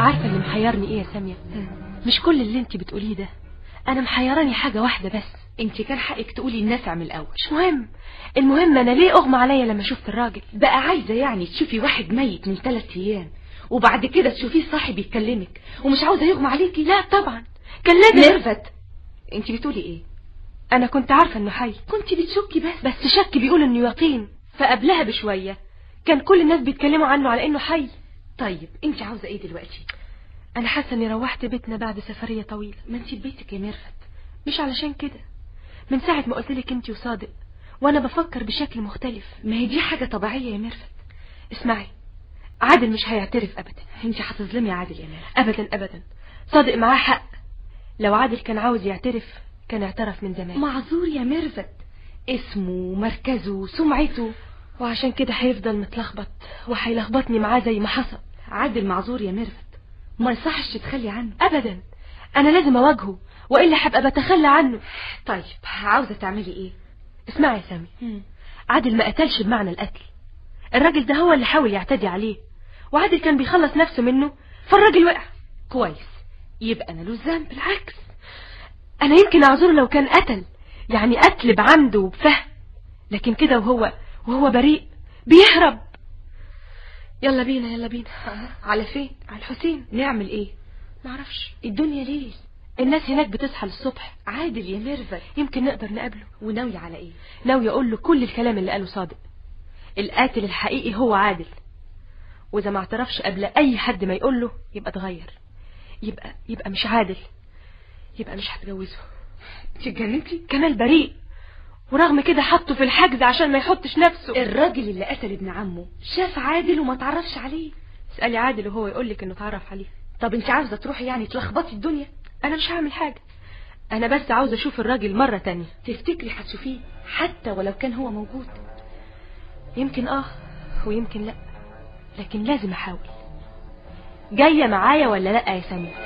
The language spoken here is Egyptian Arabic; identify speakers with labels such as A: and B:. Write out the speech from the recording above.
A: عارفة اللي محيرني ايه يا سامية مش كل اللي انت بتقوليه ده انا محيراني حاجة واحدة بس
B: انت كان حقك تقولي النافع من الاول
A: مش مهم المهم انا ليه اغمى عليا لما شفت الراجل
B: بقى عايزة يعني تشوفي واحد ميت من ثلاث ايام وبعد كده تشوفيه صاحي بيكلمك ومش عاوزة يغمى عليكي
A: لا طبعا كان لازم
B: ميرفت انت بتقولي ايه
A: انا كنت عارفة انه حي
B: كنت بتشكي بس
A: بس شك بيقول انه يقين فقبلها بشوية كان كل الناس بيتكلموا عنه على انه حي
B: طيب انت عاوزة ايه دلوقتي
A: انا حاسة اني روحت بيتنا بعد سفرية طويلة
B: ما انت بيتك يا ميرفت
A: مش علشان كده من ساعة ما قلت لك انت وصادق وانا بفكر بشكل مختلف
B: ما هي دي حاجة طبيعية يا ميرفت
A: اسمعي عادل مش هيعترف ابدا
B: انت هتظلمي عادل يا ميرفت
A: ابدا ابدا صادق معاه حق لو عادل كان عاوز يعترف كان اعترف من زمان
B: معذور يا ميرفت اسمه مركزه سمعته
A: وعشان كده هيفضل متلخبط وهيلخبطني معاه زي ما حصل
B: عادل معذور يا ميرفت ما يصحش تتخلي عنه
A: ابدا انا لازم اواجهه والا هبقى بتخلى عنه
B: طيب عاوزة تعملي ايه
A: اسمعي يا سامي عادل ما قتلش بمعنى القتل الراجل ده هو اللي حاول يعتدي عليه وعادل كان بيخلص نفسه منه فالراجل وقع
B: كويس يبقى انا له الذنب
A: بالعكس انا يمكن اعذره لو كان قتل يعني قتل بعمد وبفهم لكن كده وهو وهو بريء بيهرب يلا بينا يلا بينا
B: على فين
A: على الحسين
B: نعمل ايه
A: معرفش
B: الدنيا ليل
A: الناس هناك بتصحى للصبح
B: عادل يا ميرفت
A: يمكن نقدر نقابله
B: وناوي على ايه
A: ناوي اقول له كل الكلام اللي قاله صادق القاتل الحقيقي هو عادل واذا ما اعترفش قبل اي حد ما يقول له يبقى اتغير يبقى يبقى مش عادل يبقى مش هتجوزه
B: اتجننتي
A: كمال بريء ورغم كده حطه في الحجز عشان ما يحطش نفسه
B: الراجل اللي قتل ابن عمه شاف عادل وما تعرفش عليه
A: اسالي عادل وهو يقول لك انه اتعرف عليه
B: طب انت عاوزه تروحي يعني تلخبطي الدنيا
A: انا مش هعمل حاجه انا بس عاوزه اشوف الراجل مره تانية
B: تفتكري هتشوفيه حتى ولو كان هو موجود
A: يمكن اه ويمكن لا لكن لازم احاول جايه معايا ولا لا يا سامي